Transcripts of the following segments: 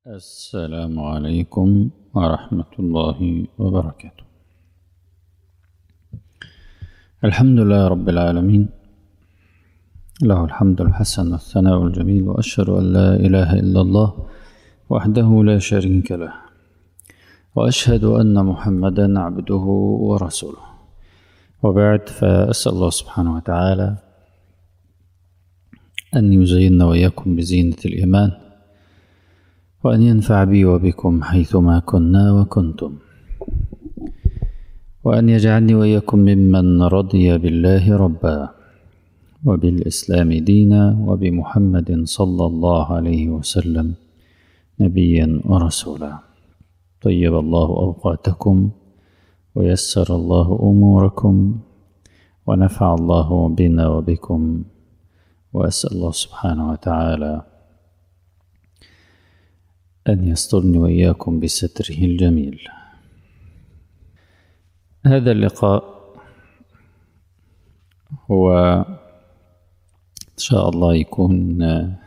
السلام عليكم ورحمة الله وبركاته الحمد لله رب العالمين له الحمد الحسن والثناء الجميل وأشهد أن لا إله إلا الله وحده لا شريك له وأشهد أن محمدا عبده ورسوله وبعد فأسأل الله سبحانه وتعالى أن يزيننا وإياكم بزينة الإيمان وأن ينفع بي وبكم حيثما كنا وكنتم وأن يجعلني وإياكم ممن رضي بالله ربا وبالإسلام دينا وبمحمد صلى الله عليه وسلم نبيا ورسولا طيب الله أوقاتكم ويسر الله أموركم ونفع الله بنا وبكم وأسأل الله سبحانه وتعالى أن يسترني وإياكم بستره الجميل هذا اللقاء هو إن شاء الله يكون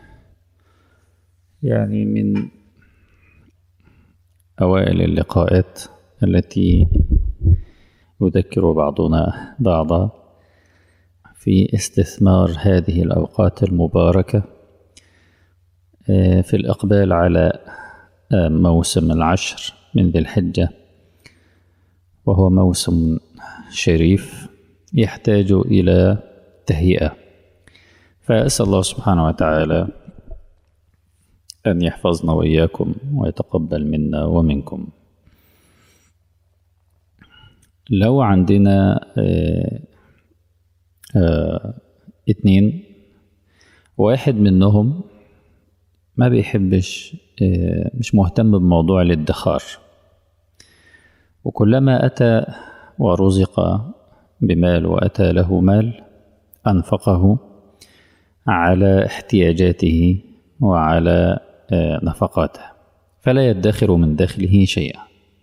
يعني من أوائل اللقاءات التي يذكر بعضنا بعضا في استثمار هذه الأوقات المباركة في الإقبال على موسم العشر من ذي الحجة وهو موسم شريف يحتاج إلى تهيئة فأسأل الله سبحانه وتعالى أن يحفظنا وإياكم ويتقبل منا ومنكم لو عندنا آآ آآ اتنين واحد منهم ما بيحبش مش مهتم بموضوع الادخار وكلما أتى ورزق بمال وأتى له مال أنفقه على احتياجاته وعلى نفقاته فلا يدخر من داخله شيئا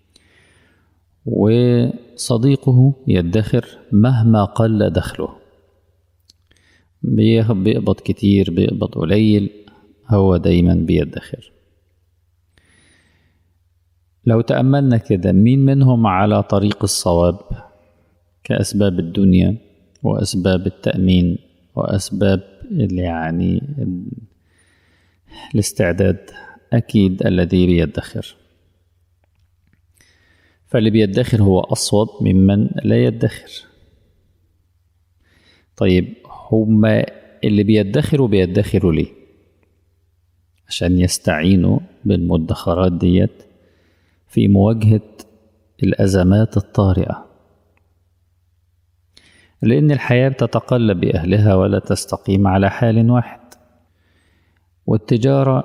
وصديقه يدخر مهما قل دخله بيقبض كتير بيقبض قليل هو دايما بيدخر لو تأملنا كده مين منهم على طريق الصواب كأسباب الدنيا وأسباب التأمين وأسباب يعني الاستعداد أكيد الذي بيدخر فاللي بيدخر هو أصوب ممن لا يدخر طيب هما اللي بيدخروا بيدخروا ليه عشان يستعينوا بالمدخرات ديت في مواجهة الأزمات الطارئة لأن الحياة بتتقلب بأهلها ولا تستقيم على حال واحد والتجارة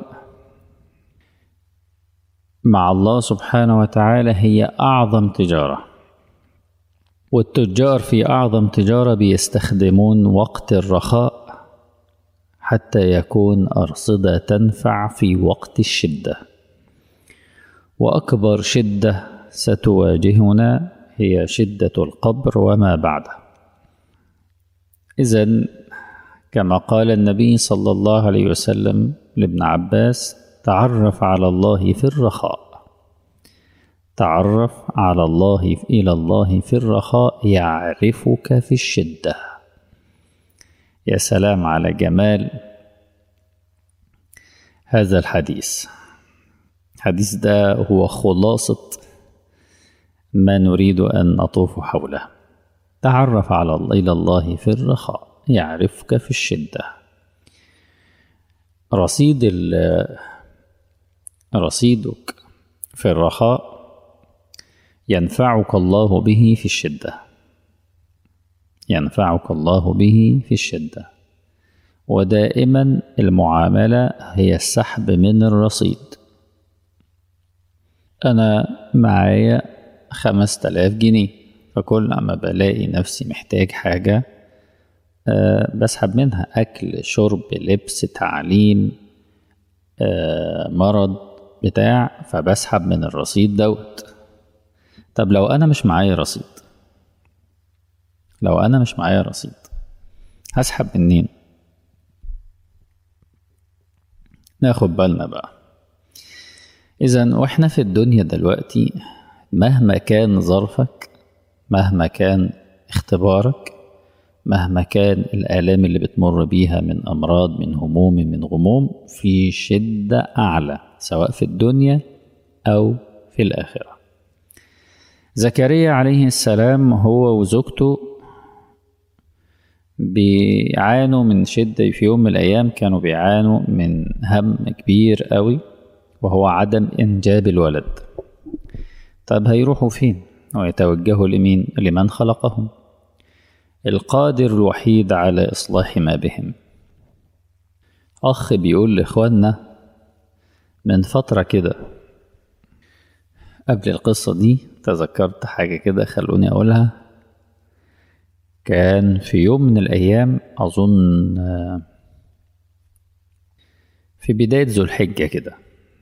مع الله سبحانه وتعالى هي أعظم تجارة والتجار في أعظم تجارة بيستخدمون وقت الرخاء حتى يكون أرصدة تنفع في وقت الشدة وأكبر شدة ستواجهنا هي شدة القبر وما بعده إذا كما قال النبي صلى الله عليه وسلم لابن عباس تعرف على الله في الرخاء تعرف على الله إلى الله في الرخاء يعرفك في الشدة يا سلام على جمال هذا الحديث الحديث ده هو خلاصة ما نريد أن نطوف حوله تعرف على الله إلى الله في الرخاء يعرفك في الشدة رصيد رصيدك في الرخاء ينفعك الله به في الشدة ينفعك الله به في الشدة ودائما المعاملة هي السحب من الرصيد أنا معايا خمس تلاف جنيه فكل ما بلاقي نفسي محتاج حاجة أه بسحب منها أكل شرب لبس تعليم أه مرض بتاع فبسحب من الرصيد دوت طب لو أنا مش معايا رصيد لو أنا مش معايا رصيد هسحب منين ناخد بالنا بقى إذا وإحنا في الدنيا دلوقتي مهما كان ظرفك مهما كان اختبارك مهما كان الآلام اللي بتمر بيها من أمراض من هموم من غموم في شدة أعلى سواء في الدنيا أو في الآخرة زكريا عليه السلام هو وزوجته بيعانوا من شدة في يوم من الأيام كانوا بيعانوا من هم كبير قوي وهو عدم إنجاب الولد طب هيروحوا فين ويتوجهوا لمين لمن خلقهم القادر الوحيد على إصلاح ما بهم أخ بيقول لإخواننا من فترة كده قبل القصة دي تذكرت حاجة كده خلوني أقولها كان في يوم من الأيام أظن في بداية ذو الحجة كده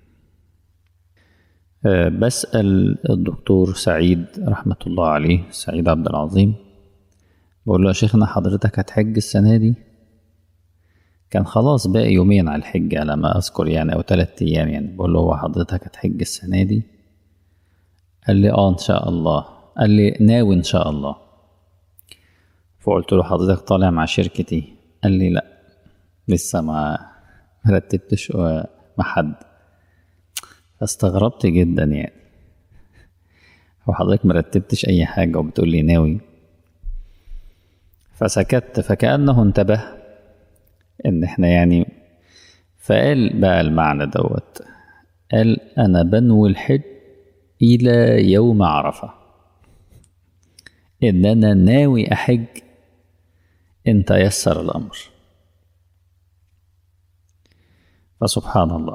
بسأل الدكتور سعيد رحمة الله عليه سعيد عبد العظيم بقول له يا شيخنا حضرتك هتحج السنة دي كان خلاص باقي يومين على الحج على ما أذكر يعني أو تلات أيام يعني بقول له هو حضرتك هتحج السنة دي قال لي آه إن شاء الله قال لي ناوي إن شاء الله فقلت له حضرتك طالع مع شركتي قال لي لأ لسه ما مرتبتش مع حد فاستغربت جدا يعني هو حضرتك مرتبتش أي حاجة وبتقول لي ناوي فسكت فكأنه انتبه إن إحنا يعني فقال بقى المعنى دوت قال أنا بنوي الحج إلى يوم عرفة إن أنا ناوي أحج إن تيسر الأمر فسبحان الله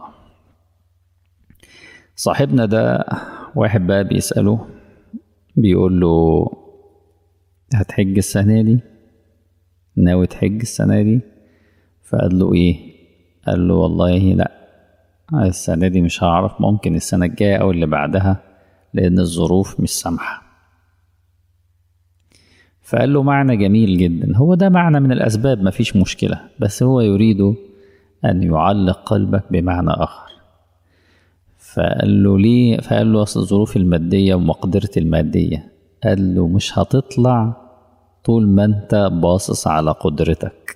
صاحبنا ده واحد بقى بيسأله بيقول له هتحج السنة دي ناوي تحج السنة دي فقال له ايه قال له والله لا السنة دي مش هعرف ممكن السنة الجاية أو اللي بعدها لأن الظروف مش سامحة فقال له معنى جميل جدا هو ده معنى من الأسباب مفيش مشكلة بس هو يريد أن يعلق قلبك بمعنى آخر فقال له ليه فقال له أصل الظروف المادية ومقدرتي المادية قال له مش هتطلع طول ما أنت باصص على قدرتك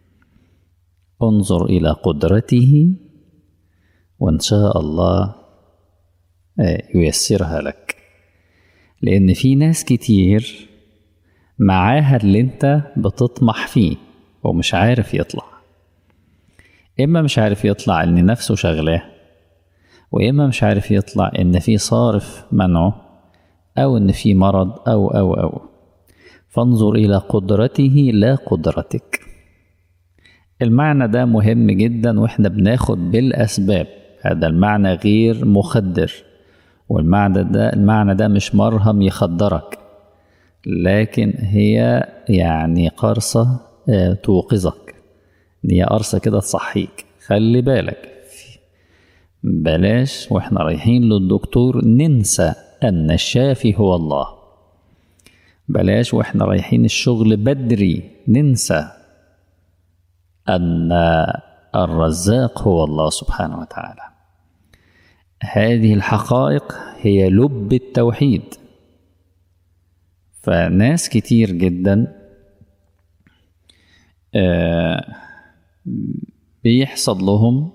انظر إلى قدرته وإن شاء الله ييسرها لك لأن في ناس كتير معاها اللي أنت بتطمح فيه ومش عارف يطلع إما مش عارف يطلع إن نفسه شغلاه وإما مش عارف يطلع إن في صارف منعه أو إن في مرض أو أو أو فانظر إلى قدرته لا قدرتك المعنى ده مهم جدا واحنا بناخد بالأسباب هذا المعنى غير مخدر والمعنى ده المعنى ده مش مرهم يخدرك لكن هي يعني قرصة توقظك هي قرصة كده تصحيك خلي بالك بلاش واحنا رايحين للدكتور ننسى أن الشافي هو الله بلاش واحنا رايحين الشغل بدري ننسى أن الرزاق هو الله سبحانه وتعالى هذه الحقائق هي لب التوحيد فناس كتير جدا بيحصل لهم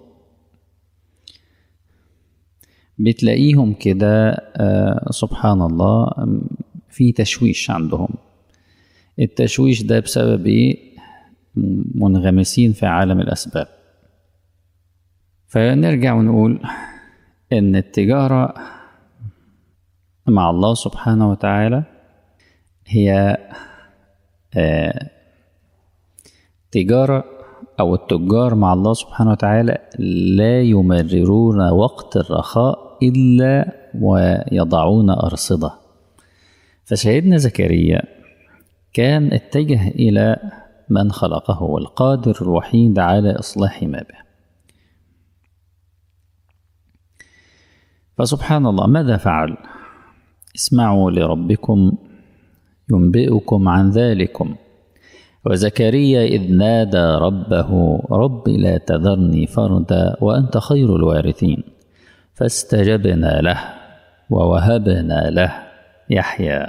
بتلاقيهم كده سبحان الله في تشويش عندهم التشويش ده بسبب ايه منغمسين في عالم الأسباب فنرجع ونقول إن التجارة مع الله سبحانه وتعالى هي آه تجارة أو التجار مع الله سبحانه وتعالى لا يمررون وقت الرخاء إلا ويضعون أرصدة فسيدنا زكريا كان اتجه إلى من خلقه والقادر الوحيد على إصلاح ما به فسبحان الله ماذا فعل اسمعوا لربكم ينبئكم عن ذلكم وزكريا إذ نادى ربه رب لا تذرني فردا وأنت خير الوارثين فاستجبنا له ووهبنا له يحيى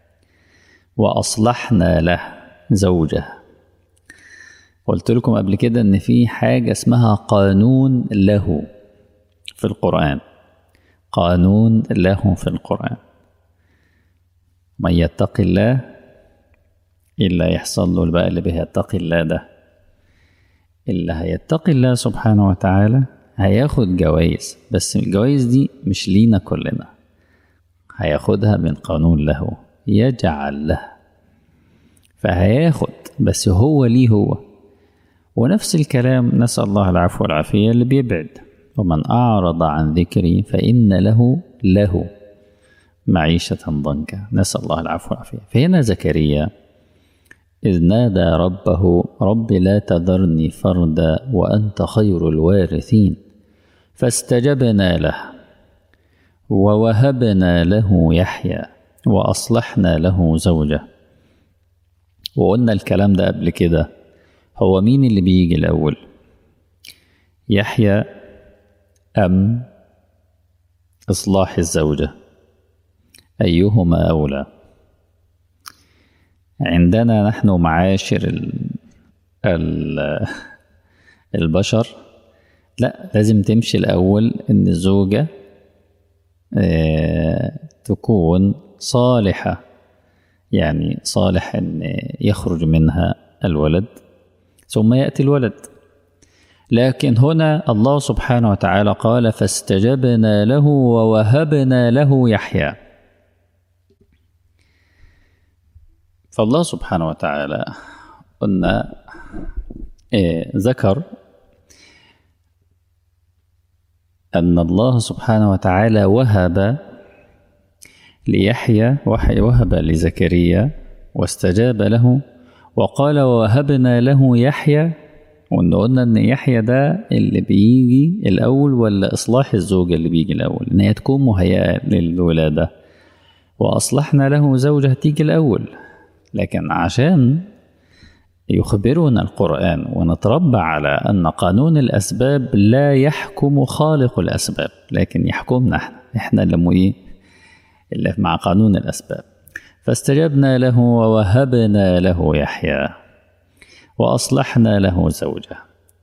وأصلحنا له زوجه قلت لكم قبل كده إن في حاجة اسمها قانون له في القرآن قانون له في القرآن من يتق الله إلا يحصل له بقى اللي بيتقي الله ده اللي هيتقي الله سبحانه وتعالى هياخد جوائز بس الجوائز دي مش لينا كلنا هياخدها من قانون له يجعل له فهياخد بس هو ليه هو ونفس الكلام نسأل الله العفو والعافية اللي بيبعد ومن أعرض عن ذكري فإن له له معيشة ضنكا نسأل الله العفو والعافية فهنا زكريا إذ نادى ربه رب لا تذرني فردا وأنت خير الوارثين فاستجبنا له ووهبنا له يحيى وأصلحنا له زوجه وقلنا الكلام ده قبل كده هو مين اللي بيجي الأول يحيى أم إصلاح الزوجة أيهما أولى عندنا نحن معاشر ال ال البشر لا لازم تمشي الأول إن الزوجة اه تكون صالحة يعني صالح إن يخرج منها الولد ثم يأتي الولد لكن هنا الله سبحانه وتعالى قال فاستجبنا له ووهبنا له يحيى فالله سبحانه وتعالى قلنا إيه ذكر أن الله سبحانه وتعالى وهب ليحيى وهب لزكريا واستجاب له وقال ووهبنا له يحيى وان قلنا ان يحيى ده اللي بيجي الاول ولا اصلاح الزوجه اللي بيجي الاول ان هي تكون مهيئه للولاده واصلحنا له زوجه تيجي الاول لكن عشان يخبرنا القرآن ونتربى على أن قانون الأسباب لا يحكم خالق الأسباب لكن يحكمنا احنا احنا اللي ايه اللي مع قانون الأسباب فاستجبنا له ووهبنا له يحيى وأصلحنا له زوجه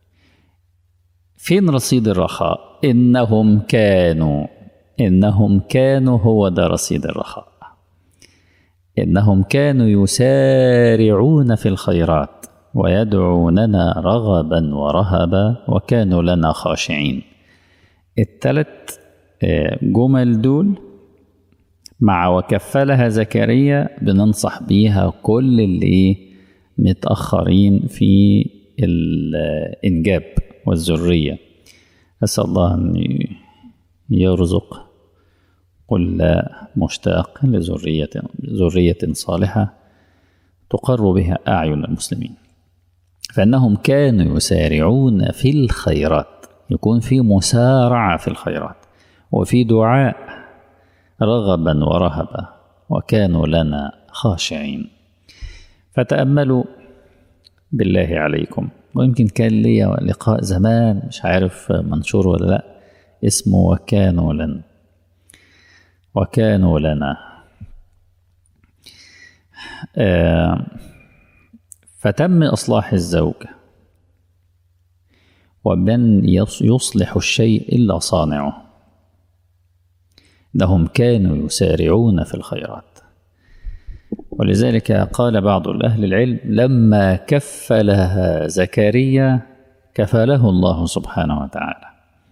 فين رصيد الرخاء إنهم كانوا إنهم كانوا هو ده رصيد الرخاء إنهم كانوا يسارعون في الخيرات ويدعوننا رغبا ورهبا وكانوا لنا خاشعين التلت جمل دول مع وكفلها زكريا بننصح بيها كل اللي متأخرين في الإنجاب والذرية أسأل الله أن يرزق كل مشتاق لذرية ذرية صالحة تقر بها أعين المسلمين فإنهم كانوا يسارعون في الخيرات يكون في مسارعة في الخيرات وفي دعاء رغبا ورهبا وكانوا لنا خاشعين فتأملوا بالله عليكم ويمكن كان لي لقاء زمان مش عارف منشور ولا لا اسمه وكانوا لنا وكانوا لنا آه فتم إصلاح الزوج ومن يصلح الشيء إلا صانعه إنهم كانوا يسارعون في الخيرات ولذلك قال بعض الأهل العلم لما كفلها زكريا كفله الله سبحانه وتعالى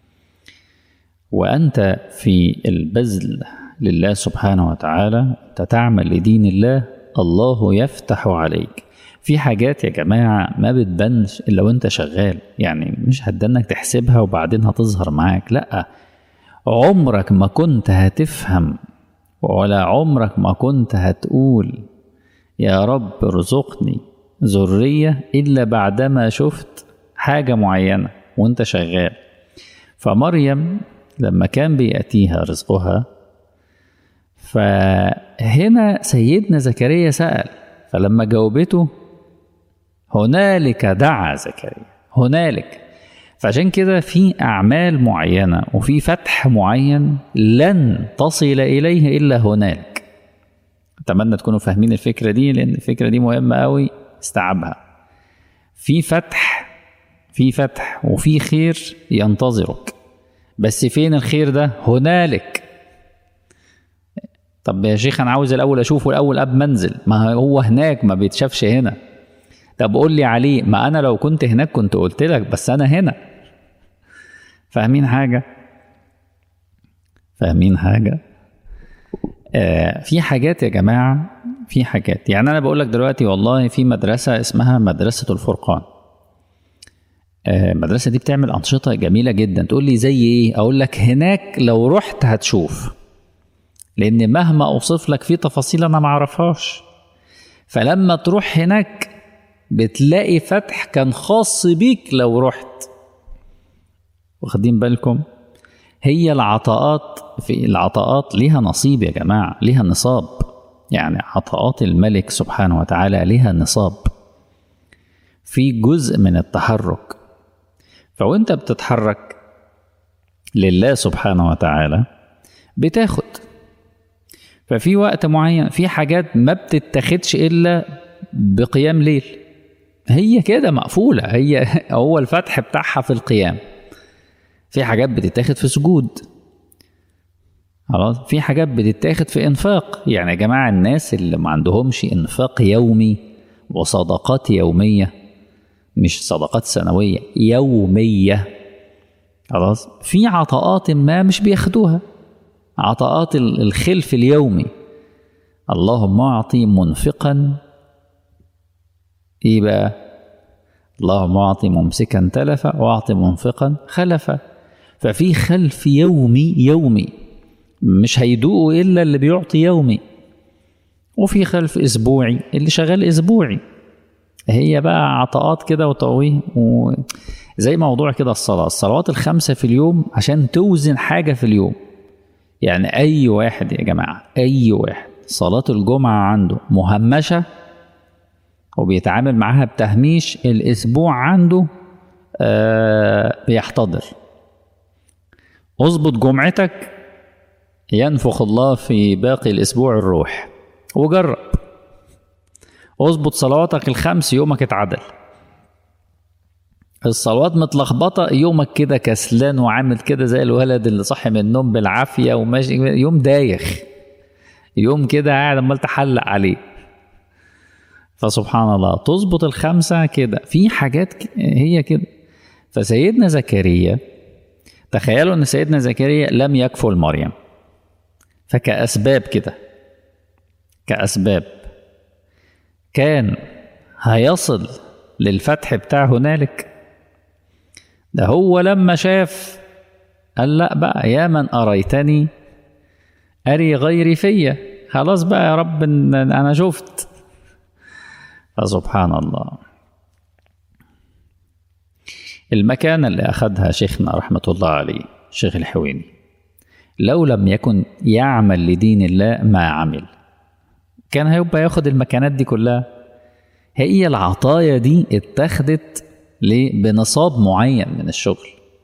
وأنت في البذل لله سبحانه وتعالى تتعمل لدين الله الله يفتح عليك في حاجات يا جماعة ما بتبانش إلا وأنت شغال يعني مش هتدنك تحسبها وبعدين هتظهر معاك لأ عمرك ما كنت هتفهم ولا عمرك ما كنت هتقول يا رب ارزقني ذرية إلا بعدما شفت حاجة معينة وانت شغال فمريم لما كان بيأتيها رزقها فهنا سيدنا زكريا سأل فلما جاوبته هنالك دعا زكريا هنالك فعشان كده في أعمال معينة وفي فتح معين لن تصل إليه إلا هنالك أتمنى تكونوا فاهمين الفكرة دي لأن الفكرة دي مهمة أوي استيعابها في فتح في فتح وفي خير ينتظرك بس فين الخير ده هنالك طب يا شيخ انا عاوز الاول اشوفه الاول قبل ما انزل ما هو هناك ما بيتشافش هنا طب قول لي عليه ما انا لو كنت هناك كنت قلت لك بس انا هنا فاهمين حاجه فاهمين حاجه آه في حاجات يا جماعه في حاجات يعني انا بقول لك دلوقتي والله في مدرسه اسمها مدرسه الفرقان آه المدرسه دي بتعمل انشطه جميله جدا تقول لي زي ايه اقول لك هناك لو رحت هتشوف لان مهما اوصف لك في تفاصيل انا ما اعرفهاش فلما تروح هناك بتلاقي فتح كان خاص بيك لو رحت واخدين بالكم هي العطاءات في العطاءات ليها نصيب يا جماعه ليها نصاب يعني عطاءات الملك سبحانه وتعالى ليها نصاب في جزء من التحرك فوانت بتتحرك لله سبحانه وتعالى بتاخد ففي وقت معين في حاجات ما بتتاخدش الا بقيام ليل هي كده مقفوله هي هو الفتح بتاعها في القيام في حاجات بتتاخد في سجود خلاص في حاجات بتتاخد في انفاق يعني يا جماعه الناس اللي ما عندهمش انفاق يومي وصدقات يوميه مش صدقات سنويه يوميه خلاص في عطاءات ما مش بياخدوها عطاءات الخلف اليومي اللهم اعطي منفقا ايه بقى اللهم اعطي ممسكا تلفا واعطي منفقا خلفا ففي خلف يومي يومي مش هيدوقوا الا اللي بيعطي يومي وفي خلف اسبوعي اللي شغال اسبوعي هي بقى عطاءات كده وتقويه و... زي موضوع كده الصلاه الصلوات الخمسه في اليوم عشان توزن حاجه في اليوم يعني اي واحد يا جماعه اي واحد صلاه الجمعه عنده مهمشه وبيتعامل معاها بتهميش الاسبوع عنده آه بيحتضر اظبط جمعتك ينفخ الله في باقي الاسبوع الروح وجرب اظبط صلواتك الخمس يومك اتعدل الصلوات متلخبطة يومك كده كسلان وعامل كده زي الولد اللي صاحي من النوم بالعافية وماشي يوم دايخ يوم كده قاعد عمال تحلق عليه فسبحان الله تظبط الخمسة كده في حاجات هي كده فسيدنا زكريا تخيلوا ان سيدنا زكريا لم يكفل مريم فكأسباب كده كأسباب كان هيصل للفتح بتاع هنالك ده هو لما شاف قال لا بقى يا من أريتني أري غيري فيا خلاص بقى يا رب إن أنا شفت فسبحان الله المكانة اللي أخذها شيخنا رحمة الله عليه شيخ الحويني لو لم يكن يعمل لدين الله ما عمل كان هيبقى ياخد المكانات دي كلها هي العطايا دي اتخذت بنصاب معين من الشغل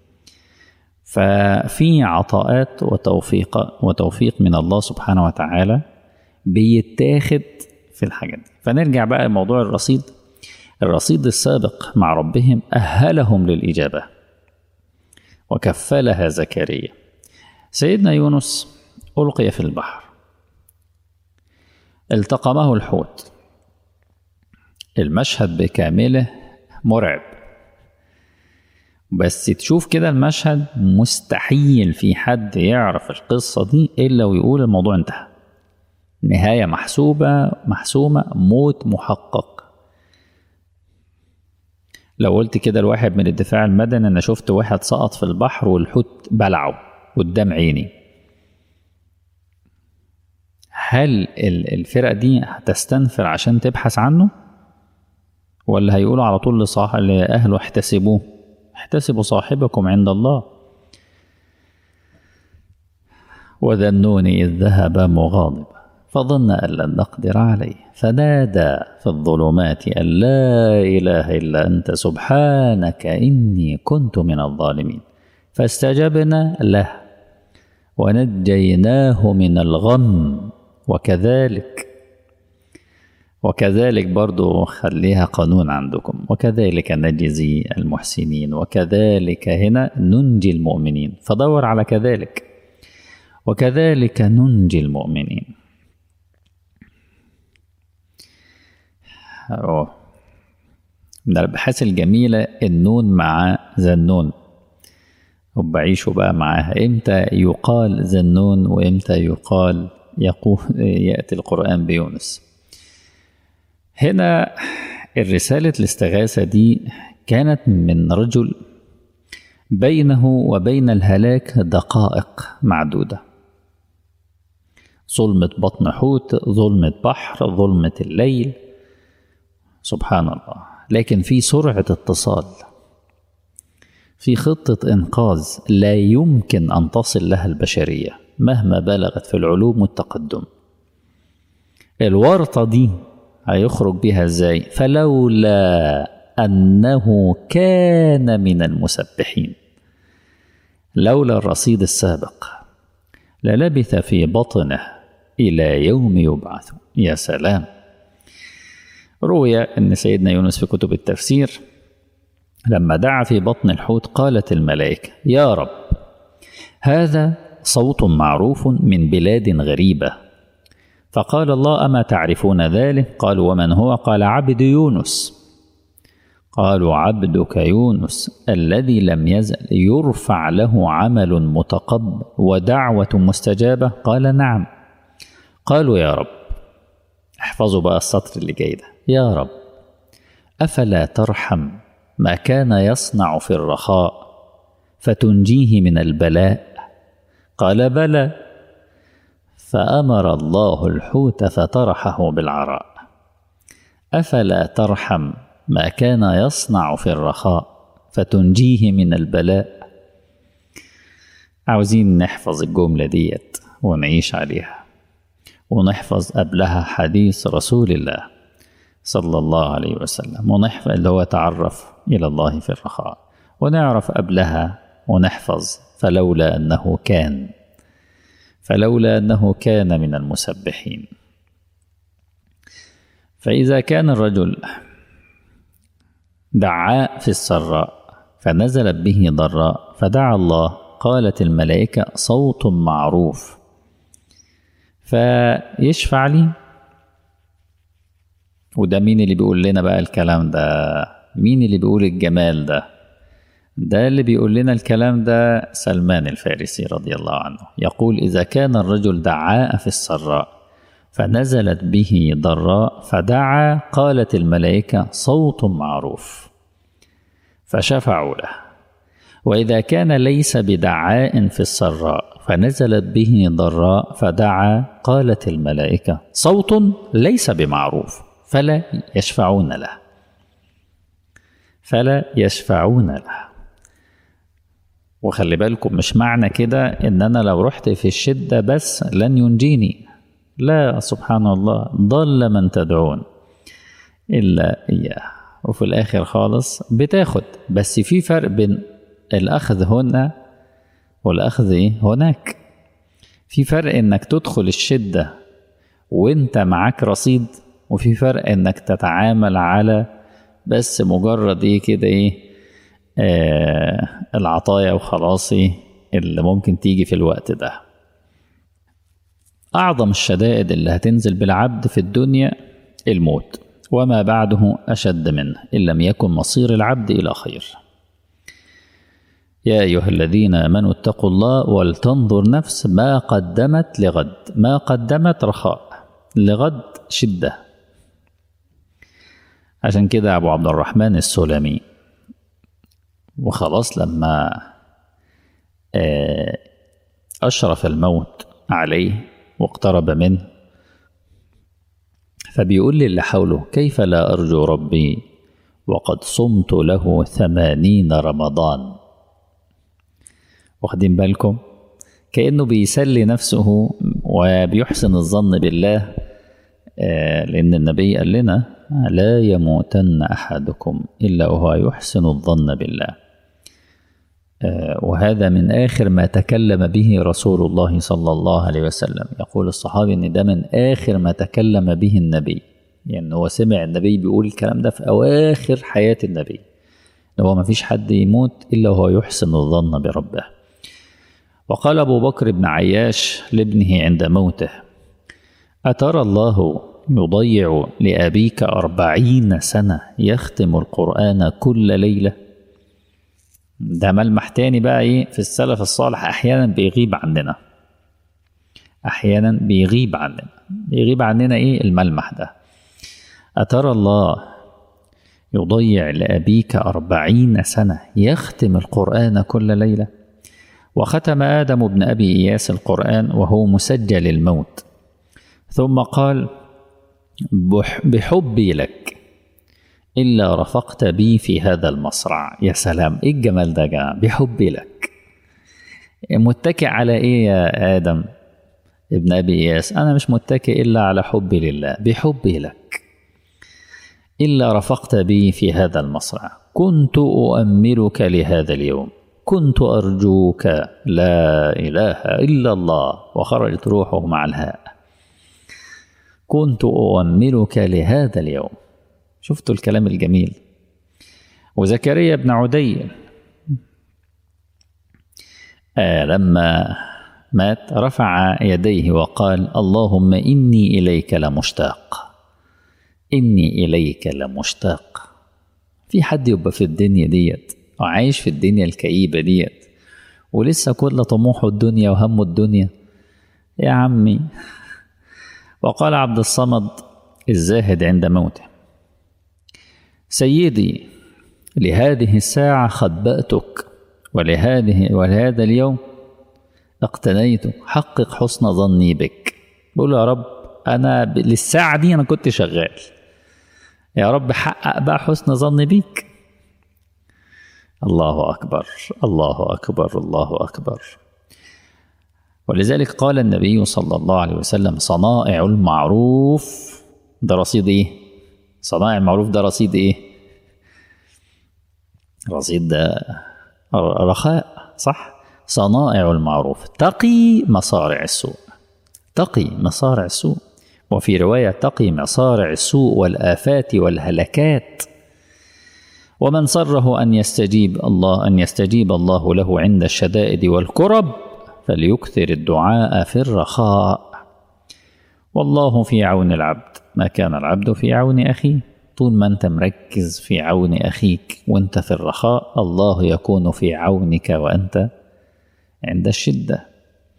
ففي عطاءات وتوفيق وتوفيق من الله سبحانه وتعالى بيتاخد في الحاجات دي فنرجع بقى لموضوع الرصيد الرصيد السابق مع ربهم أهلهم للإجابة وكفلها زكريا سيدنا يونس ألقي في البحر التقمه الحوت المشهد بكامله مرعب بس تشوف كده المشهد مستحيل في حد يعرف القصة دي إلا ويقول الموضوع انتهى نهاية محسوبة محسومة موت محقق لو قلت كده الواحد من الدفاع المدني أنا شفت واحد سقط في البحر والحوت بلعه قدام عيني هل الفرقة دي هتستنفر عشان تبحث عنه ولا هيقولوا على طول لصاحب لأهله احتسبوه احتسبوا صاحبكم عند الله وذنوني إذ ذهب مغاضبا فظن أن لن نقدر عليه فنادى في الظلمات أن لا إله إلا أنت سبحانك إني كنت من الظالمين فاستجبنا له ونجيناه من الغم وكذلك وكذلك برضو خليها قانون عندكم وكذلك نجزي المحسنين وكذلك هنا ننجي المؤمنين فدور على كذلك وكذلك ننجي المؤمنين أوه. من الابحاث الجميلة النون مع ذنون وبعيشوا بقى معاها امتى يقال ذنون وامتى يقال يقول يأتي القرآن بيونس هنا الرسالة الاستغاثة دي كانت من رجل بينه وبين الهلاك دقائق معدودة ظلمة بطن حوت ظلمة بحر ظلمة الليل سبحان الله لكن في سرعة اتصال في خطة إنقاذ لا يمكن أن تصل لها البشرية مهما بلغت في العلوم والتقدم الورطة دي هيخرج بها ازاي فلولا أنه كان من المسبحين لولا الرصيد السابق للبث في بطنه إلى يوم يبعث يا سلام روي أن سيدنا يونس في كتب التفسير لما دعا في بطن الحوت قالت الملائكة يا رب هذا صوت معروف من بلاد غريبة فقال الله أما تعرفون ذلك قالوا ومن هو قال عبد يونس قالوا عبدك يونس الذي لم يزل يرفع له عمل متقبل ودعوة مستجابة قال نعم قالوا يا رب احفظوا بقى السطر اللي جاي ده يا رب أفلا ترحم ما كان يصنع في الرخاء فتنجيه من البلاء قال بلى فأمر الله الحوت فطرحه بالعراء أفلا ترحم ما كان يصنع في الرخاء فتنجيه من البلاء عاوزين نحفظ الجملة ديت ونعيش عليها ونحفظ قبلها حديث رسول الله صلى الله عليه وسلم ونحفظ اللي هو تعرف إلى الله في الرخاء ونعرف قبلها ونحفظ فلولا أنه كان فلولا أنه كان من المسبحين فإذا كان الرجل دعاء في السراء فنزلت به ضراء فدعا الله قالت الملائكة صوت معروف فيشفع لي وده مين اللي بيقول لنا بقى الكلام ده مين اللي بيقول الجمال ده ده اللي بيقول لنا الكلام ده سلمان الفارسي رضي الله عنه يقول إذا كان الرجل دعاء في السراء فنزلت به ضراء فدعا قالت الملائكة صوت معروف فشفعوا له وإذا كان ليس بدعاء في السراء فنزلت به ضراء فدعا قالت الملائكة صوت ليس بمعروف فلا يشفعون له فلا يشفعون له وخلي بالكم مش معنى كده ان انا لو رحت في الشدة بس لن ينجيني لا سبحان الله ضل من تدعون الا اياه وفي الاخر خالص بتاخد بس في فرق بين الاخذ هنا والاخذ ايه هناك في فرق انك تدخل الشدة وانت معاك رصيد وفي فرق انك تتعامل على بس مجرد ايه كده ايه آه العطايا وخلاص ايه اللي ممكن تيجي في الوقت ده اعظم الشدائد اللي هتنزل بالعبد في الدنيا الموت وما بعده اشد منه ان لم يكن مصير العبد الى خير يا ايها الذين امنوا اتقوا الله ولتنظر نفس ما قدمت لغد ما قدمت رخاء لغد شده عشان كده أبو عبد الرحمن السلمي وخلاص لما أشرف الموت عليه واقترب منه فبيقول لي اللي حوله كيف لا أرجو ربي وقد صمت له ثمانين رمضان واخدين بالكم كأنه بيسلي نفسه وبيحسن الظن بالله آه، لأن النبي قال لنا لا يموتن أحدكم إلا وهو يحسن الظن بالله آه، وهذا من آخر ما تكلم به رسول الله صلى الله عليه وسلم يقول الصحابي أن ده من آخر ما تكلم به النبي يعني هو سمع النبي بيقول الكلام ده في أواخر حياة النبي إن هو ما فيش حد يموت إلا وهو يحسن الظن بربه وقال أبو بكر بن عياش لابنه عند موته أترى الله يضيع لأبيك أربعين سنة يختم القرآن كل ليلة ده ملمح تاني بقى إيه في السلف الصالح أحيانا بيغيب عننا أحيانا بيغيب عننا بيغيب عننا إيه الملمح ده أترى الله يضيع لأبيك أربعين سنة يختم القرآن كل ليلة وختم آدم بن أبي إياس القرآن وهو مسجل الموت ثم قال بحبي لك إلا رفقت بي في هذا المصرع يا سلام إيه الجمال ده يا جماعة بحبي لك متكئ على إيه يا آدم ابن أبي إياس أنا مش متكئ إلا على حبي لله بحبي لك إلا رفقت بي في هذا المصرع كنت أؤملك لهذا اليوم كنت أرجوك لا إله إلا الله وخرجت روحه مع الهاء كنت أؤملك لهذا اليوم شفتوا الكلام الجميل وزكريا بن عدي آه لما مات رفع يديه وقال اللهم إني إليك لمشتاق إني إليك لمشتاق في حد يبقى في الدنيا ديت وعايش في الدنيا الكئيبة ديت ولسه كل طموحه الدنيا وهمه الدنيا يا عمي وقال عبد الصمد الزاهد عند موته سيدي لهذه الساعة خبأتك ولهذه ولهذا اليوم اقتنيت حقق حسن ظني بك بقول يا رب أنا للساعة دي أنا كنت شغال يا رب حقق بقى حسن ظني بيك الله أكبر الله أكبر الله أكبر ولذلك قال النبي صلى الله عليه وسلم صنائع المعروف ده رصيد ايه صنائع المعروف ده رصيد ايه رصيد ده رخاء صح صنائع المعروف تقي مصارع السوء تقي مصارع السوء وفي رواية تقي مصارع السوء والآفات والهلكات ومن سره أن يستجيب الله أن يستجيب الله له عند الشدائد والكرب فليكثر الدعاء في الرخاء والله في عون العبد ما كان العبد في عون أخيه طول ما أنت مركز في عون أخيك وأنت في الرخاء الله يكون في عونك وأنت عند الشدة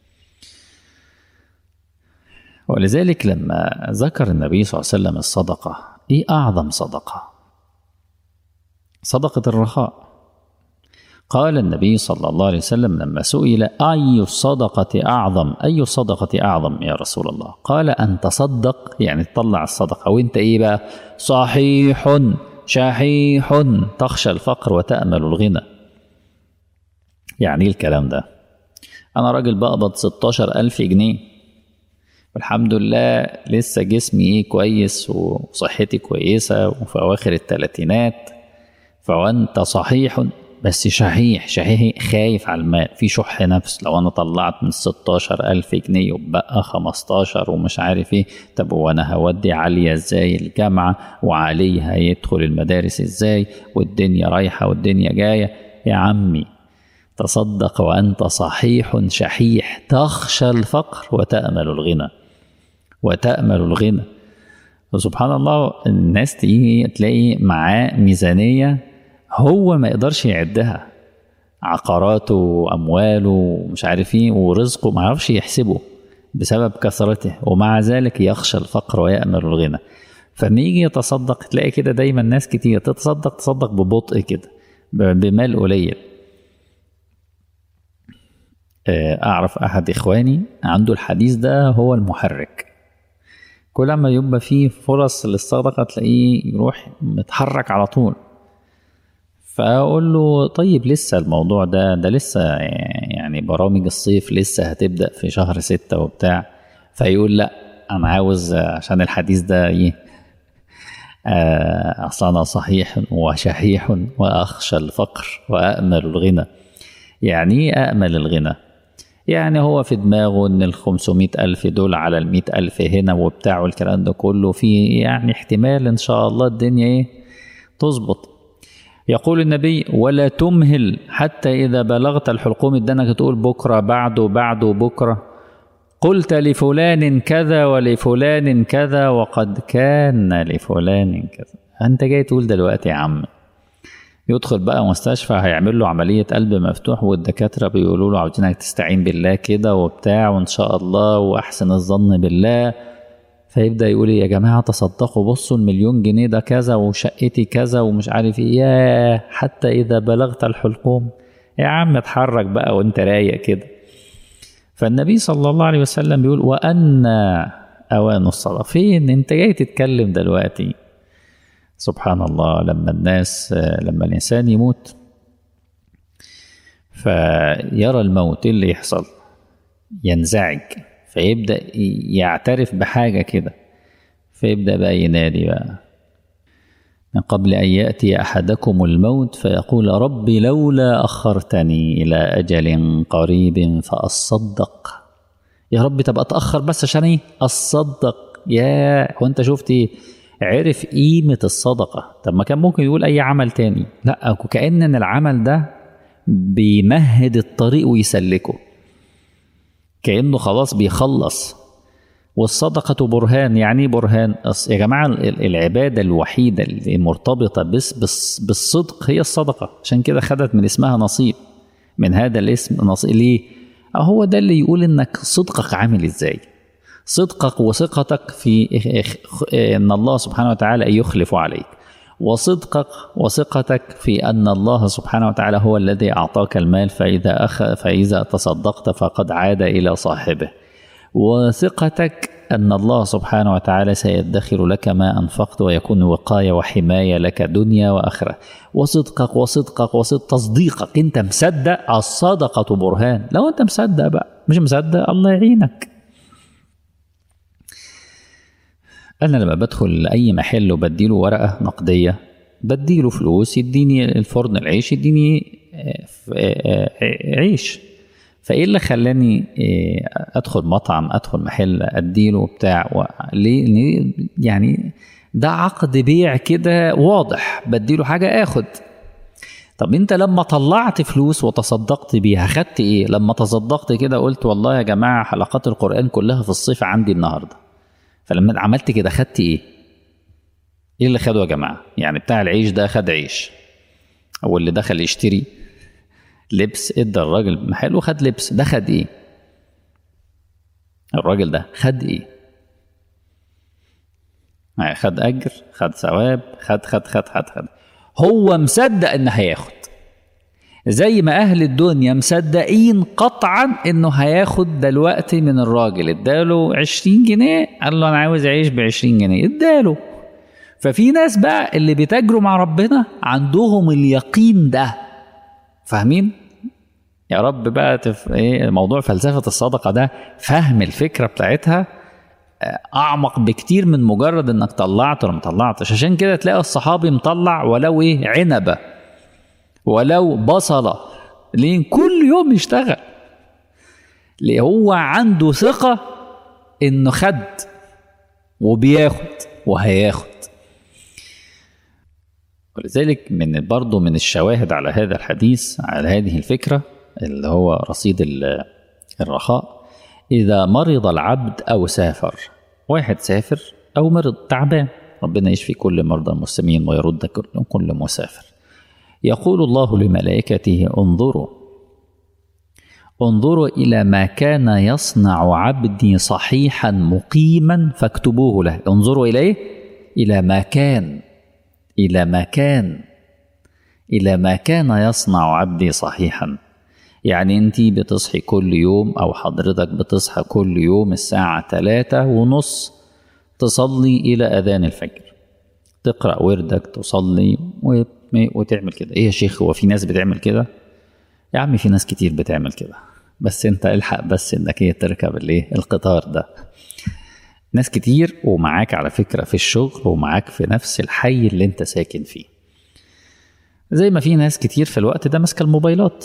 ولذلك لما ذكر النبي صلى الله عليه وسلم الصدقة إيه أعظم صدقة صدقة الرخاء قال النبي صلى الله عليه وسلم لما سئل أي الصدقة أعظم أي الصدقة أعظم يا رسول الله قال أن تصدق يعني تطلع الصدقة وانت إيه بقى صحيح شحيح تخشى الفقر وتأمل الغنى يعني إيه الكلام ده أنا راجل بقبض 16 ألف جنيه والحمد لله لسه جسمي إيه كويس وصحتي كويسة وفي أواخر الثلاثينات فوانت صحيح بس شحيح شحيح خايف على المال في شح نفس لو انا طلعت من 16 ألف جنيه وبقى 15 ومش عارف ايه طب وانا هودي عليا ازاي الجامعة وعلي هيدخل المدارس ازاي والدنيا رايحة والدنيا جاية يا عمي تصدق وأنت صحيح شحيح تخشى الفقر وتأمل الغنى وتأمل الغنى وسبحان الله الناس تيجي تلاقي معاه ميزانية هو ما يقدرش يعدها عقاراته وأمواله ومش عارف ايه ورزقه ما يعرفش يحسبه بسبب كثرته ومع ذلك يخشى الفقر ويأمل الغنى فما يجي يتصدق تلاقي كده دايما ناس كتير تتصدق تصدق ببطء كده بمال قليل أعرف أحد إخواني عنده الحديث ده هو المحرك كل ما يبقى فيه فرص للصدقة تلاقيه يروح متحرك على طول فأقول له طيب لسه الموضوع ده ده لسه يعني برامج الصيف لسه هتبدأ في شهر ستة وبتاع فيقول لا انا عاوز عشان الحديث ده ايه آه، اصل انا صحيح وشحيح واخشى الفقر وامل الغنى يعني ايه امل الغنى يعني هو في دماغه ان ال 500 ألف دول على ال 100 ألف هنا وبتاع والكلام ده كله في يعني احتمال إن شاء الله الدنيا إيه تظبط يقول النبي ولا تمهل حتى إذا بلغت الحلقوم ادانك تقول بكرة بعده بعده بكرة قلت لفلان كذا ولفلان كذا وقد كان لفلان كذا أنت جاي تقول دلوقتي يا عم يدخل بقى مستشفى هيعمل له عملية قلب مفتوح والدكاترة بيقولوا له عاوزينك تستعين بالله كده وبتاع وإن شاء الله وأحسن الظن بالله فيبدأ يقول يا جماعة تصدقوا بصوا المليون جنيه ده كذا وشقتي كذا ومش عارف ايه ياه حتى إذا بلغت الحلقوم يا عم اتحرك بقى وانت رايق كده فالنبي صلى الله عليه وسلم بيقول وأن أوان الصلاة فين انت جاي تتكلم دلوقتي سبحان الله لما الناس لما الإنسان يموت فيرى الموت إيه اللي يحصل ينزعج فيبدأ يعترف بحاجة كده فيبدأ بقى ينادي بقى من قبل أن يأتي أحدكم الموت فيقول ربي لولا أخرتني إلى أجل قريب فأصدق يا رب تبقى أتأخر بس عشان إيه أصدق يا هو أنت شفت إيه عرف قيمة الصدقة طب ما كان ممكن يقول أي عمل تاني لا كأن إن العمل ده بيمهد الطريق ويسلكه كأنه خلاص بيخلص والصدقة برهان يعني ايه برهان يا جماعة العبادة الوحيدة اللي مرتبطة بس, بس بالصدق هي الصدقة عشان كده خدت من اسمها نصيب من هذا الاسم نصيب ليه هو ده اللي يقول انك صدقك عامل ازاي صدقك وثقتك في ان الله سبحانه وتعالى يخلف عليك وصدقك وثقتك في ان الله سبحانه وتعالى هو الذي اعطاك المال فاذا أخ فاذا تصدقت فقد عاد الى صاحبه وثقتك ان الله سبحانه وتعالى سيدخر لك ما انفقت ويكون وقايه وحمايه لك دنيا واخره وصدقك وصدقك وصدق تصديقك انت مصدق الصدقه برهان لو انت مصدق بقى مش مصدق الله يعينك انا لما بدخل اي محل وبديله ورقه نقديه بديله فلوس يديني الفرن العيش يديني عيش فايه اللي خلاني ادخل مطعم ادخل محل اديله بتاع ليه يعني ده عقد بيع كده واضح بديله حاجه اخد طب انت لما طلعت فلوس وتصدقت بيها خدت ايه لما تصدقت كده قلت والله يا جماعه حلقات القران كلها في الصيف عندي النهارده فلما عملت كده خدت ايه ايه اللي خده يا جماعه يعني بتاع العيش ده خد عيش او اللي دخل يشتري لبس ادى الراجل محل وخد لبس ده خد ايه الراجل ده خد ايه خد اجر خد ثواب خد خد خد خد خد هو مصدق ان هياخد زي ما اهل الدنيا مصدقين قطعا انه هياخد دلوقتي من الراجل اداله 20 جنيه قال له انا عاوز اعيش ب 20 جنيه اداله ففي ناس بقى اللي بيتاجروا مع ربنا عندهم اليقين ده فاهمين يا رب بقى تف... ايه موضوع فلسفه الصدقه ده فهم الفكره بتاعتها اعمق بكتير من مجرد انك طلعت ولا ما طلعتش عشان كده تلاقي الصحابي مطلع ولو ايه عنبه ولو بصله ليه كل يوم يشتغل ليه هو عنده ثقه انه خد وبياخد وهياخد ولذلك من برضه من الشواهد على هذا الحديث على هذه الفكرة اللي هو رصيد الرخاء إذا مرض العبد أو سافر واحد سافر أو مرض تعبان ربنا يشفي كل مرضى المسلمين ويرد كل مسافر يقول الله لملائكته انظروا انظروا إلى ما كان يصنع عبدي صحيحا مقيما فاكتبوه له انظروا إليه إلى ما كان إلى ما كان إلى ما كان يصنع عبدي صحيحا يعني أنت بتصحي كل يوم أو حضرتك بتصحى كل يوم الساعة ثلاثة ونص تصلي إلى أذان الفجر تقرأ وردك تصلي وتعمل كده إيه يا شيخ هو في ناس بتعمل كده يا عمي في ناس كتير بتعمل كده بس انت الحق بس انك ايه تركب الايه القطار ده ناس كتير ومعاك على فكرة في الشغل ومعاك في نفس الحي اللي انت ساكن فيه زي ما في ناس كتير في الوقت ده ماسكة الموبايلات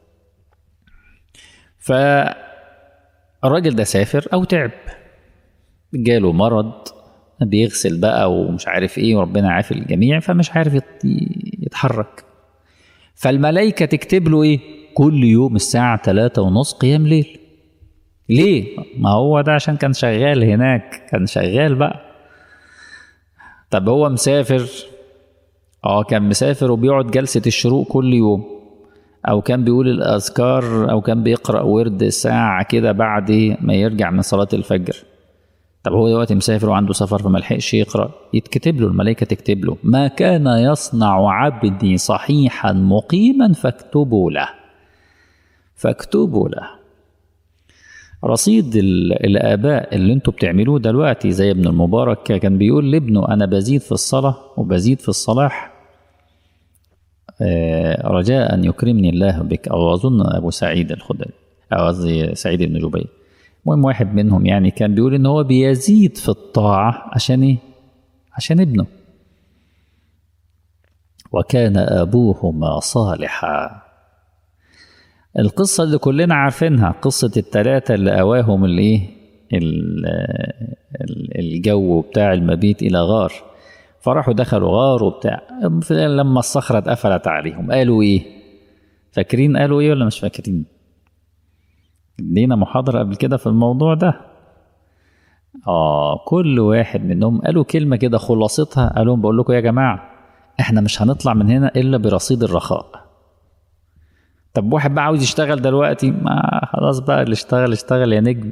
فالراجل ده سافر او تعب جاله مرض بيغسل بقى ومش عارف ايه وربنا عافي الجميع فمش عارف يت- يتحرك فالملائكة تكتب له ايه كل يوم الساعة تلاتة ونص قيام ليل ليه ما هو ده عشان كان شغال هناك كان شغال بقى طب هو مسافر اه كان مسافر وبيقعد جلسة الشروق كل يوم او كان بيقول الاذكار او كان بيقرا ورد ساعه كده بعد ما يرجع من صلاه الفجر طب هو دلوقتي مسافر وعنده سفر فما لحقش يقرا يتكتب له الملائكه تكتب له ما كان يصنع عبدي صحيحا مقيما فاكتبوا له فاكتبوا له رصيد ال- الآباء اللي انتوا بتعملوه دلوقتي زي ابن المبارك كان بيقول لابنه أنا بزيد في الصلاة وبزيد في الصلاح آه، رجاء أن يكرمني الله بك أو أظن أبو سعيد الخدري أو قصدي سعيد بن جبير المهم واحد منهم يعني كان بيقول إن هو بيزيد في الطاعة عشان إيه؟ عشان ابنه وكان أبوهما صالحا القصة اللي كلنا عارفينها قصة التلاتة اللي أواهم الإيه ال- ال- الجو بتاع المبيت إلى غار فراحوا دخلوا غار وبتاع في- لما الصخرة اتقفلت عليهم قالوا إيه فاكرين قالوا إيه ولا مش فاكرين لينا محاضرة قبل كده في الموضوع ده آه كل واحد منهم قالوا كلمة كده خلاصتها قال لهم بقول لكم يا جماعة إحنا مش هنطلع من هنا إلا برصيد الرخاء طب واحد بقى عاوز يشتغل دلوقتي ما خلاص بقى اللي اشتغل اشتغل يا نجم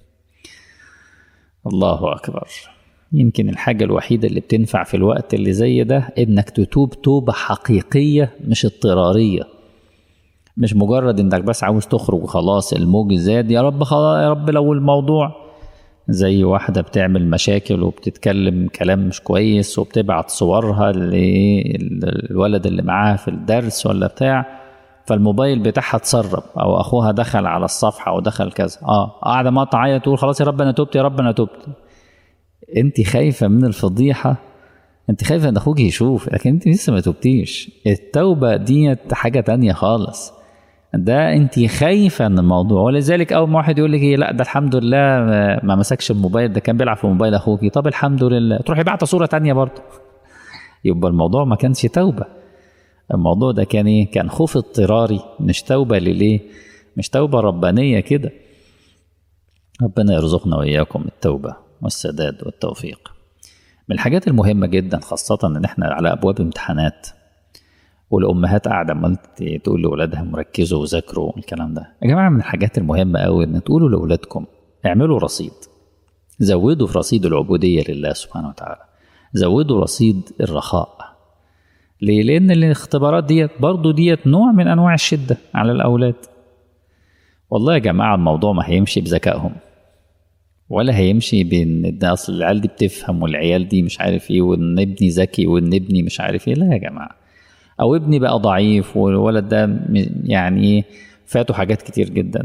الله أكبر يمكن الحاجة الوحيدة اللي بتنفع في الوقت اللي زي ده إنك تتوب توبة حقيقية مش اضطرارية مش مجرد إنك بس عاوز تخرج وخلاص الموج زاد يا رب خلاص يا رب لو الموضوع زي واحدة بتعمل مشاكل وبتتكلم كلام مش كويس وبتبعت صورها للولد اللي معاها في الدرس ولا بتاع فالموبايل بتاعها اتسرب او اخوها دخل على الصفحه او دخل كذا اه قاعده ما تعيط تقول خلاص يا رب انا تبت يا رب انا تبت انت خايفه من الفضيحه انت خايفه ان اخوك يشوف لكن انت لسه ما تبتيش التوبه ديت حاجه تانية خالص ده انت خايفه من الموضوع ولذلك اول ما واحد يقول لك ايه لا ده الحمد لله ما- ما مسكش الموبايل ده كان بيلعب في موبايل اخوك طب الحمد لله تروحي بعت صوره تانية برضه يبقى الموضوع ما كانش توبه الموضوع ده كان ايه كان خوف اضطراري مش توبه لليه مش توبه ربانيه كده ربنا يرزقنا واياكم التوبه والسداد والتوفيق من الحاجات المهمه جدا خاصه ان احنا على ابواب امتحانات والامهات قاعده عمال تقول لاولادها مركزوا وذاكروا الكلام ده يا جماعه من الحاجات المهمه قوي ان تقولوا لاولادكم اعملوا رصيد زودوا في رصيد العبوديه لله سبحانه وتعالى زودوا رصيد الرخاء ليه؟ لأن الاختبارات ديت برضو ديت نوع من أنواع الشدة على الأولاد والله يا جماعة الموضوع ما هيمشي بذكائهم ولا هيمشي بين ده أصل العيال دي بتفهم والعيال دي مش عارف إيه وإن ابني ذكي وإن ابني مش عارف إيه لا يا جماعة أو ابني بقى ضعيف والولد ده م- يعني إيه فاته حاجات كتير جدا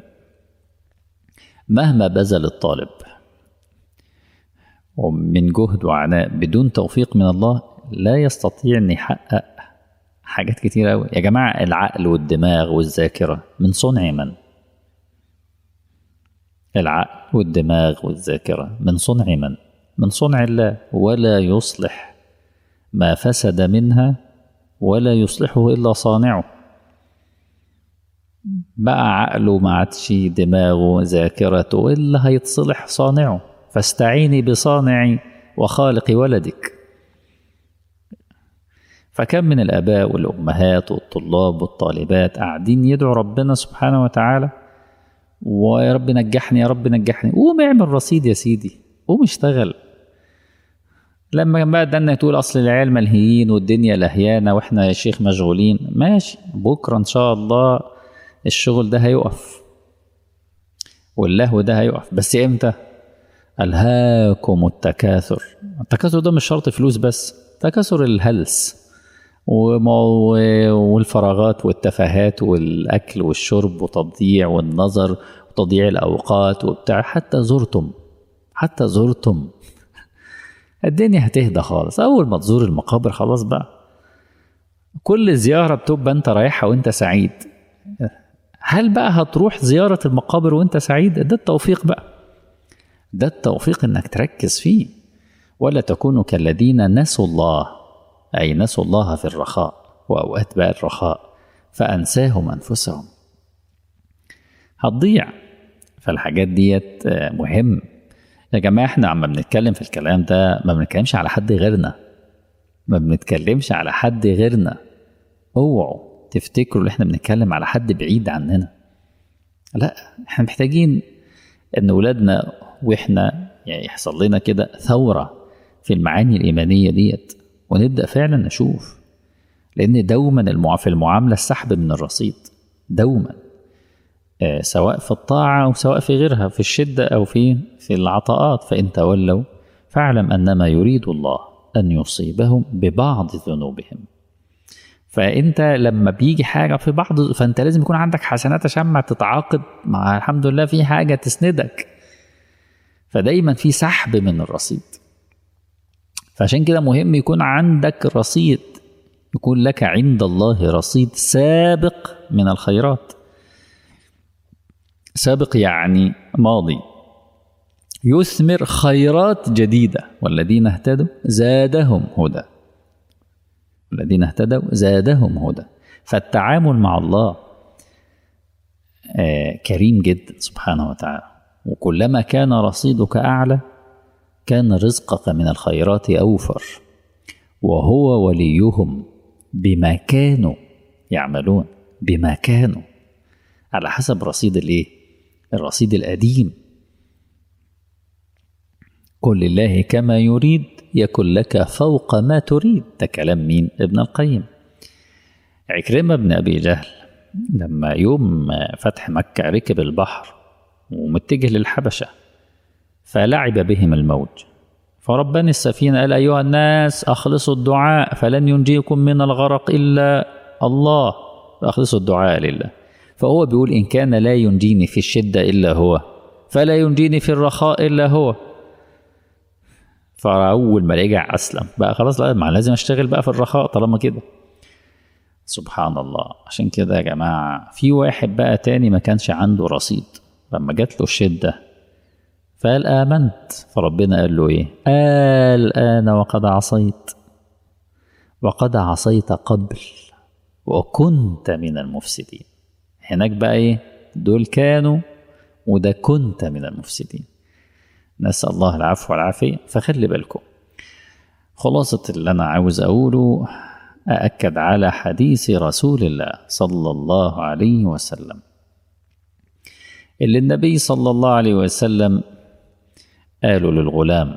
مهما بذل الطالب ومن جهد وعناء بدون توفيق من الله لا يستطيع ان يحقق حاجات كتير قوي يا جماعه العقل والدماغ والذاكره من صنع من العقل والدماغ والذاكره من صنع من من صنع الله ولا يصلح ما فسد منها ولا يصلحه الا صانعه بقى عقله ما عادش دماغه ذاكرته الا هيتصلح صانعه فاستعيني بصانع وخالق ولدك فكم من الآباء والأمهات والطلاب والطالبات قاعدين يدعوا ربنا سبحانه وتعالى ويا رب نجحني يا رب نجحني قوم اعمل رصيد يا سيدي قوم اشتغل لما كان بقى دنا تقول اصل العيال ملهيين والدنيا لهيانه واحنا يا شيخ مشغولين ماشي بكره ان شاء الله الشغل ده هيقف واللهو ده هيقف بس امتى ألهاكم التكاثر التكاثر ده مش شرط فلوس بس تكاثر الهلس والفراغات والتفاهات والأكل والشرب وتضييع والنظر وتضييع الأوقات وبتاع حتى زرتم حتى زرتم الدنيا هتهدى خالص أول ما تزور المقابر خلاص بقى كل زيارة بتبقى أنت رايحها وأنت سعيد هل بقى هتروح زيارة المقابر وأنت سعيد ده التوفيق بقى ده التوفيق إنك تركز فيه ولا تكونوا كالذين نسوا الله أي نسوا الله في الرخاء وأوقات بقى الرخاء فأنساهم أنفسهم هتضيع فالحاجات ديت مهم يا جماعة احنا عم بنتكلم في الكلام ده ما بنتكلمش على حد غيرنا ما بنتكلمش على حد غيرنا اوعوا تفتكروا ان احنا بنتكلم على حد بعيد عننا لا احنا محتاجين ان ولادنا واحنا يعني يحصل لنا كده ثورة في المعاني الإيمانية ديت ونبدأ فعلا نشوف لأن دوما في المعاملة السحب من الرصيد دوما آه سواء في الطاعة أو سواء في غيرها في الشدة أو في في العطاءات فإن تولوا فاعلم أنما يريد الله أن يصيبهم ببعض ذنوبهم فأنت لما بيجي حاجة في بعض فأنت لازم يكون عندك حسنات عشان ما تتعاقد مع الحمد لله في حاجة تسندك فدايما في سحب من الرصيد فعشان كده مهم يكون عندك رصيد يكون لك عند الله رصيد سابق من الخيرات سابق يعني ماضي يثمر خيرات جديدة والذين اهتدوا زادهم هدى الذين اهتدوا زادهم هدى فالتعامل مع الله آه كريم جدا سبحانه وتعالى وكلما كان رصيدك أعلى كان رزقك من الخيرات أوفر وهو وليهم بما كانوا يعملون بما كانوا على حسب رصيد الايه الرصيد القديم قل لله كما يريد يكن لك فوق ما تريد ده كلام مين ابن القيم عكرمة بن أبي جهل لما يوم فتح مكة ركب البحر ومتجه للحبشة فلعب بهم الموج فربان السفينة قال أيها الناس أخلصوا الدعاء فلن ينجيكم من الغرق إلا الله فأخلصوا الدعاء لله فهو بيقول إن كان لا ينجيني في الشدة إلا هو فلا ينجيني في الرخاء إلا هو فأول ما رجع أسلم بقى خلاص لا ما لازم أشتغل بقى في الرخاء طالما كده سبحان الله عشان كده يا جماعة في واحد بقى تاني ما كانش عنده رصيد لما جات له الشدة فقال آمنت فربنا قال له إيه الآن وقد عصيت وقد عصيت قبل وكنت من المفسدين هناك بقى إيه دول كانوا وده كنت من المفسدين نسأل الله العفو والعافية فخلي بالكم خلاصة اللي أنا عاوز أقوله أأكد على حديث رسول الله صلى الله عليه وسلم اللي النبي صلى الله عليه وسلم قالوا للغلام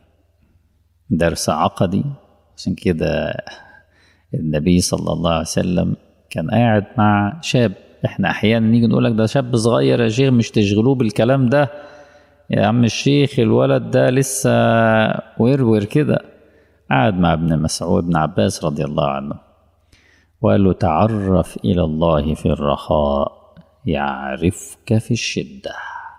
درس عقدي عشان كده النبي صلى الله عليه وسلم كان قاعد مع شاب احنا احيانا نيجي نقول لك ده شاب صغير يا شيخ مش تشغلوه بالكلام ده يا عم الشيخ الولد ده لسه ورور كده قعد مع ابن مسعود بن عباس رضي الله عنه وقال له تعرف إلى الله في الرخاء يعرفك في الشدة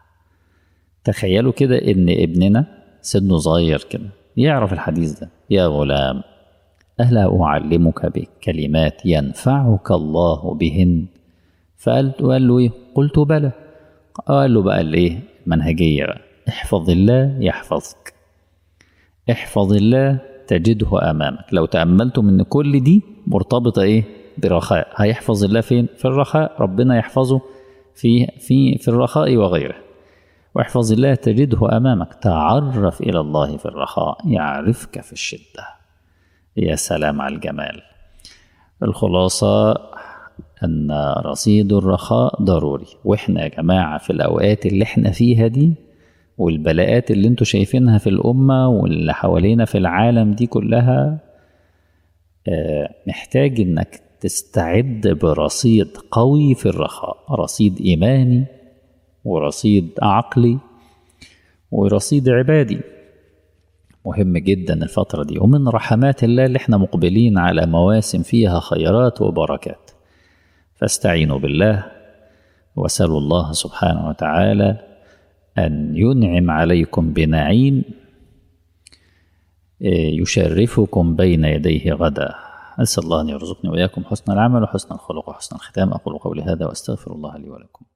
تخيلوا كده إن ابننا سنه صغير كده يعرف الحديث ده يا غلام ألا أعلمك بكلمات ينفعك الله بهن فقال قال له إيه قلت بلى قال له بقى الإيه منهجية بقى احفظ الله يحفظك احفظ الله تجده أمامك لو تأملتم إن كل دي مرتبطة إيه برخاء هيحفظ الله فين في الرخاء ربنا يحفظه في في في الرخاء وغيره واحفظ الله تجده أمامك تعرف إلى الله في الرخاء يعرفك في الشدة يا سلام على الجمال الخلاصة أن رصيد الرخاء ضروري وإحنا يا جماعة في الأوقات اللي إحنا فيها دي والبلاءات اللي انتوا شايفينها في الأمة واللي حوالينا في العالم دي كلها محتاج إنك تستعد برصيد قوي في الرخاء رصيد إيماني ورصيد عقلي ورصيد عبادي مهم جدا الفترة دي ومن رحمات الله اللي احنا مقبلين على مواسم فيها خيرات وبركات فاستعينوا بالله واسألوا الله سبحانه وتعالى أن ينعم عليكم بنعيم يشرفكم بين يديه غدا أسأل الله أن يرزقني وإياكم حسن العمل وحسن الخلق وحسن الختام أقول قولي هذا وأستغفر الله لي ولكم